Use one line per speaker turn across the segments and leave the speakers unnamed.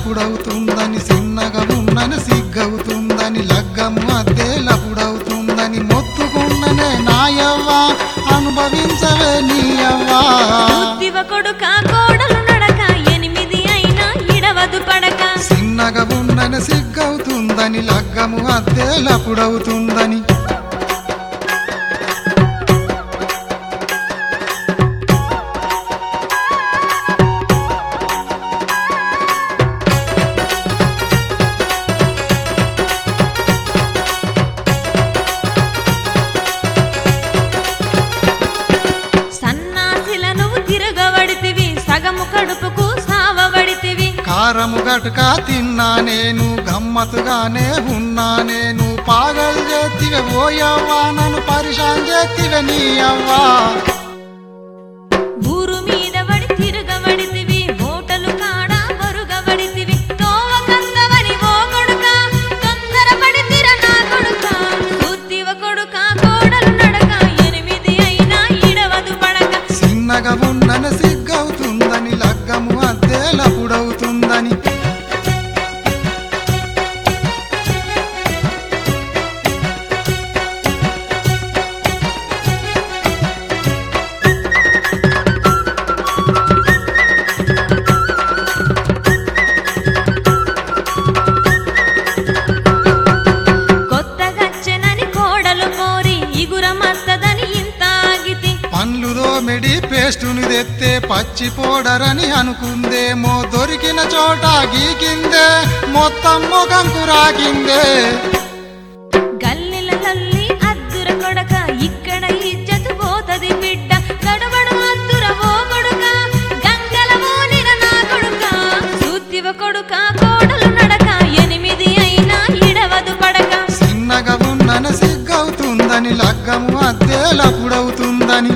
లపుడవుతుందని చిన్నగా ఉన్నని సిగ్గవుతుందని లగ్గము అద్దెలపుడవుతుందని మొత్తుకున్ననే నాయవ్వా అనుభవించవే నీయవ్వా
దివ కొడుక కోడలు నడక ఎనిమిది అయినా ఇడవదు పడక
చిన్నగా ఉన్నని సిగ్గవుతుందని లగ్గము అద్దెలపుడవుతుందని
సన్నాసిల నువ్వు తిరగబడితివి సగము కడుపుకు సావబడితివి
కారము గటుక తిన్నా నేను గమ్మతుగానే ఉన్నా నేను పాగలు చేతివే ఓయవ్వా నన్ను పరిశాన్ చేతివే నీ అవ్వా
ఊరు మీద పడి తిరగబడితివి ఓటలు కాడ మరుగబడితివి తోవ కందవని ఓ కొడుక తొందరపడి తిర నా కొడుక బుద్ధివ కొడుక కోడలు నడక ఎనిమిది అయినా ఇడవదు పడక
చిన్నగా ఉన్నని సిగ్గవుతుందని లగ్గము అద్దెలపుడవుతుందని
కొత్తగచ్చెనని కోడలు కోరి ఇగురమత్తదని ఇంత ఆగితి
పండ్లు దోమిడి పేస్టుని తెత్తే పచ్చి పోడరని అనుకుందేమో దొరికిన చోట గీకిందే మొత్తం ముఖంకు రాగిందే
గల్లిల లల్లి అద్దుర కొడక ఇక్కడ ఇజ్జతు పోతది బిడ్డ గడబడు అద్దుర ఓ కొడుక గంగల మోనిన నా కొడుక సూత్తివ కొడుక కోడలు నడక ఎనిమిది అయినా ఇడవదు పడక
చిన్నగా ఉన్నని సిగ్గవుతుందని లగ్గము అద్దెలపుడవుతుందని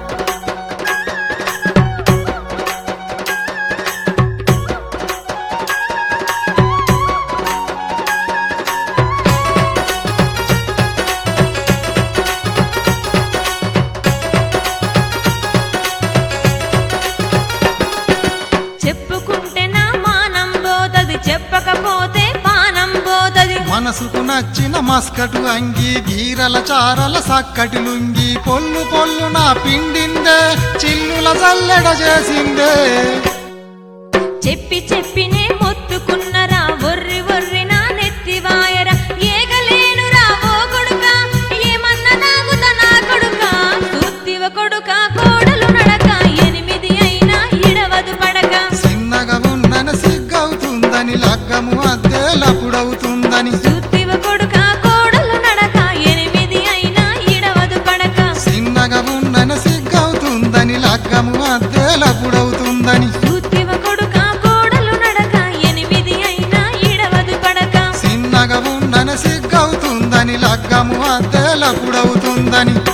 చెప్పుకుంటే నా మానం పోతది చెప్పకపోతే పానం పోతది
మనసుకు నచ్చిన మస్కటు అంగి గీరల చారల సక్కటి లుంగి పొల్లు పొల్లు నా పిండిందే చిల్లుల జల్లెడ చేసిందే
చెప్పి చెప్పినే మొత్తుకున్నరా ఒర్రి ఒర్రి నా నెత్తి వాయరా ఏగలేనురా ఓ కొడుక ఏమన్నా నాగుత నా కొడుక సూత్తివ కొడుక కోడలు నడక ఎనిమిది అయినా ఇడవదు పడక
చిన్నగా ఉన్నని సిగ్గవుతుందని లగ్గము అద్దెలపుడవుతుందని
సూత్తివ కొడుక కోడలు నడక ఎనిమిది అయినా ఇడవదు పడక
చిన్నగా ఉన్నని సిగ్గవుతుందని లగ్గము అద్దెలపుడవుతుందని
సూత్తివ కొడుక కోడలు నడక ఎనిమిది అయినా ఇడవదు పడక
చిన్నగా ఉన్నని సిగ్గవుతుందని లగ్గము అద్దెలపుడవుతుందని